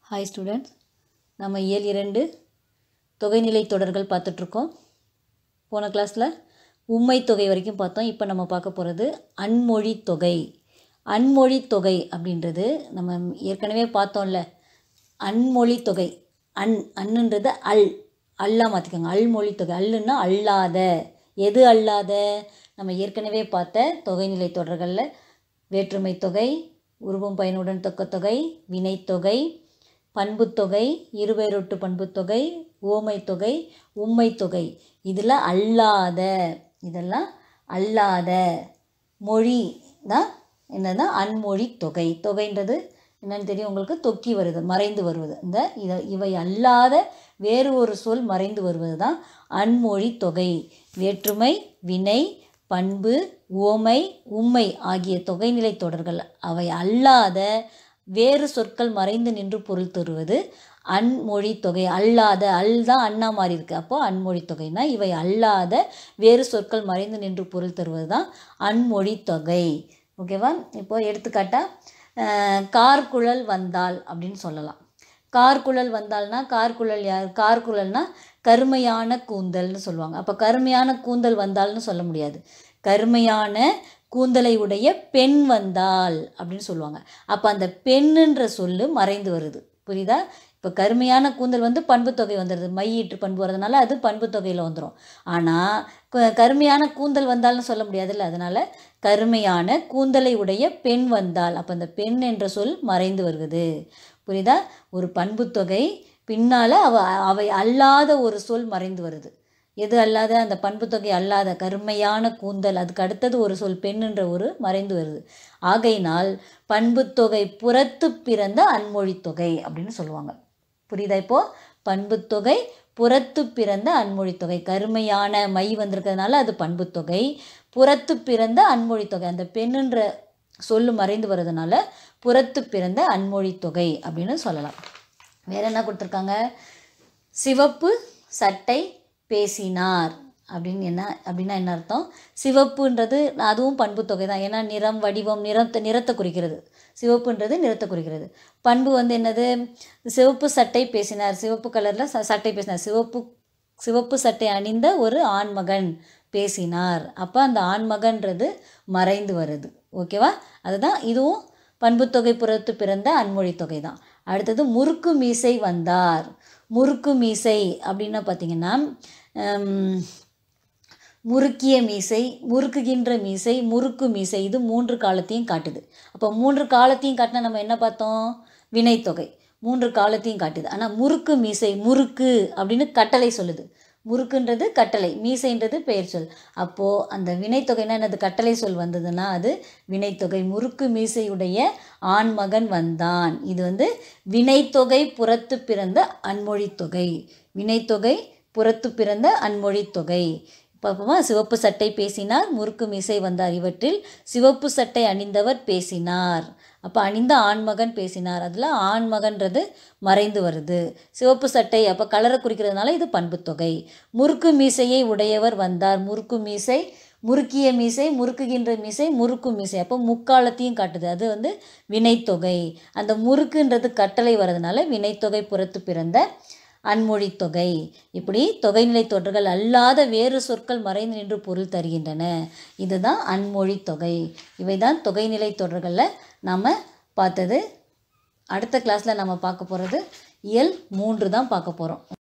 hi students நம்ம இயல் இரண்டு தொகைநிலை தொடர்கள் பார்த்துட்ருக்கோம் போன கிளாஸில் உம்மை தொகை வரைக்கும் பார்த்தோம் இப்போ நம்ம பார்க்க போகிறது அன்மொழி தொகை அன்மொழி தொகை அப்படின்றது நம்ம ஏற்கனவே பார்த்தோம்ல அன்மொழி தொகை அன் அன்னுன்றது அல் அல்லா மாற்றிக்கோங்க அல்மொழி தொகை அல்லுன்னா அல்லாத எது அல்லாத நம்ம ஏற்கனவே பார்த்த தொகைநிலை தொடர்களில் வேற்றுமை தொகை உருவம் பயனுடன் தொக்க தொகை வினைத்தொகை பண்புத்தொகை இருபெயரொட்டு பண்புத்தொகை ஓமை தொகை உம்மை தொகை இதில் அல்லாத இதெல்லாம் அல்லாத மொழி தான் என்னன்னா அன்மொழி தொகை தொகைன்றது என்னன்னு தெரியும் உங்களுக்கு தொக்கி வருது மறைந்து வருவது இந்த இதை இவை அல்லாத வேறு ஒரு சொல் மறைந்து வருவது தான் அன்மொழி தொகை வேற்றுமை வினை பண்பு உவமை உம்மை ஆகிய தொகைநிலை தொடர்கள் அவை அல்லாத வேறு சொற்கள் மறைந்து நின்று பொருள் தருவது அன்மொழி தொகை அல்லாத அல் தான் அண்ணா மாறி இருக்கு அப்போது அன்மொழி தொகைனா இவை அல்லாத வேறு சொற்கள் மறைந்து நின்று பொருள் தருவது தான் அன்மொழி தொகை ஓகேவா இப்போ எடுத்துக்காட்டாக கார்குழல் வந்தால் அப்படின்னு சொல்லலாம் கார்குழல் வந்தால்னா கார்குழல் யார் கார்குழல்னா கருமையான கூந்தல்னு சொல்லுவாங்க அப்போ கருமையான கூந்தல் வந்தால்னு சொல்ல முடியாது கருமையான கூந்தலை உடைய பெண் வந்தால் அப்படின்னு சொல்லுவாங்க அப்போ அந்த பெண்ணுன்ற சொல்லு மறைந்து வருது புரியுதா இப்போ கருமையான கூந்தல் வந்து பண்பு தொகை வந்துடுது மையீட்டு பண்பு வரதுனால அது பண்பு தொகையில் வந்துடும் ஆனால் கருமையான கூந்தல் வந்தால்னு சொல்ல முடியாதுல்ல அதனால் கருமையான கூந்தலை உடைய பெண் வந்தால் அப்போ அந்த பெண் என்ற சொல் மறைந்து வருவது புரியுதா ஒரு பண்பு தொகை பின்னால் அவ அவை அல்லாத ஒரு சொல் மறைந்து வருது எது அல்லாத அந்த பண்பு தொகை அல்லாத கருமையான கூந்தல் அதுக்கு அடுத்தது ஒரு சொல் பெண்ணுன்ற ஒரு மறைந்து வருது ஆகையினால் பண்பு தொகை புறத்து பிறந்த அன்மொழி தொகை அப்படின்னு சொல்லுவாங்க புரியுதா இப்போது பண்பு தொகை புறத்து பிறந்த அன்மொழி தொகை கருமையான மை வந்திருக்கிறதுனால அது பண்பு தொகை புறத்து பிறந்த அன்மொழி தொகை அந்த பெண்ணுன்ற சொல்லு மறைந்து வர்றதுனால புறத்து பிறந்த அன்மொழி தொகை அப்படின்னு சொல்லலாம் வேற என்ன கொடுத்துருக்காங்க சிவப்பு சட்டை பேசினார் அப்படின்னு என்ன அப்படின்னா என்ன அர்த்தம் சிவப்புன்றது அதுவும் பண்பு தொகை தான் ஏன்னா நிறம் வடிவம் நிறத்தை நிறத்தை குறிக்கிறது சிவப்புன்றது நிறத்தை குறிக்கிறது பண்பு வந்து என்னது சிவப்பு சட்டை பேசினார் சிவப்பு கலரில் ச சட்டை பேசினார் சிவப்பு சிவப்பு சட்டை அணிந்த ஒரு ஆண்மகன் பேசினார் அப்போ அந்த ஆண்மகன்றது மறைந்து வருது ஓகேவா அதுதான் இதுவும் பண்புத்தொகை புறத்து பிறந்த அன்மொழி தொகை தான் அடுத்தது முறுக்கு மீசை வந்தார் முறுக்கு மீசை அப்படின்னா பார்த்தீங்கன்னா முறுக்கிய மீசை முறுக்குகின்ற மீசை முறுக்கு மீசை இது மூன்று காலத்தையும் காட்டுது அப்போ மூன்று காலத்தையும் காட்டினா நம்ம என்ன பார்த்தோம் வினைத்தொகை மூன்று காலத்தையும் காட்டுது ஆனால் முறுக்கு மீசை முறுக்கு அப்படின்னு கட்டளை சொல்லுது முறுக்குன்றது கட்டளை மீசைன்றது பெயர் சொல் அப்போது அந்த வினைத்தொகைனா என்னது கட்டளை சொல் வந்ததுன்னா அது வினைத்தொகை முறுக்கு மீசையுடைய ஆண்மகன் வந்தான் இது வந்து வினைத்தொகை புறத்து பிறந்த அன்மொழி தொகை வினைத்தொகை புறத்து பிறந்த அன்மொழி தொகை பார்ப்போமா சிவப்பு சட்டை பேசினார் முறுக்கு மீசை வந்தார் இவற்றில் சிவப்பு சட்டை அணிந்தவர் பேசினார் அப்போ அணிந்த ஆண்மகன் பேசினார் அதில் ஆண்மகன்றது மறைந்து வருது சிவப்பு சட்டை அப்போ கலரை குறிக்கிறதுனால இது பண்புத்தொகை முறுக்கு மீசையை உடையவர் வந்தார் முறுக்கு மீசை முறுக்கிய மீசை முறுக்குகின்ற மீசை முறுக்கு மீசை அப்போ முக்காலத்தையும் காட்டுது அது வந்து வினைத்தொகை அந்த முறுக்குன்றது கட்டளை வர்றதுனால வினைத்தொகை புறத்து பிறந்த அன்மொழி தொகை இப்படி தொகைநிலை தொடர்கள் அல்லாத வேறு சொற்கள் மறைந்து நின்று பொருள் தருகின்றன இதுதான் அன்மொழி தொகை இவை தான் தொகைநிலை தொடர்களில் நாம் பார்த்தது அடுத்த கிளாஸில் நம்ம பார்க்க போகிறது இயல் மூன்று தான் பார்க்க போகிறோம்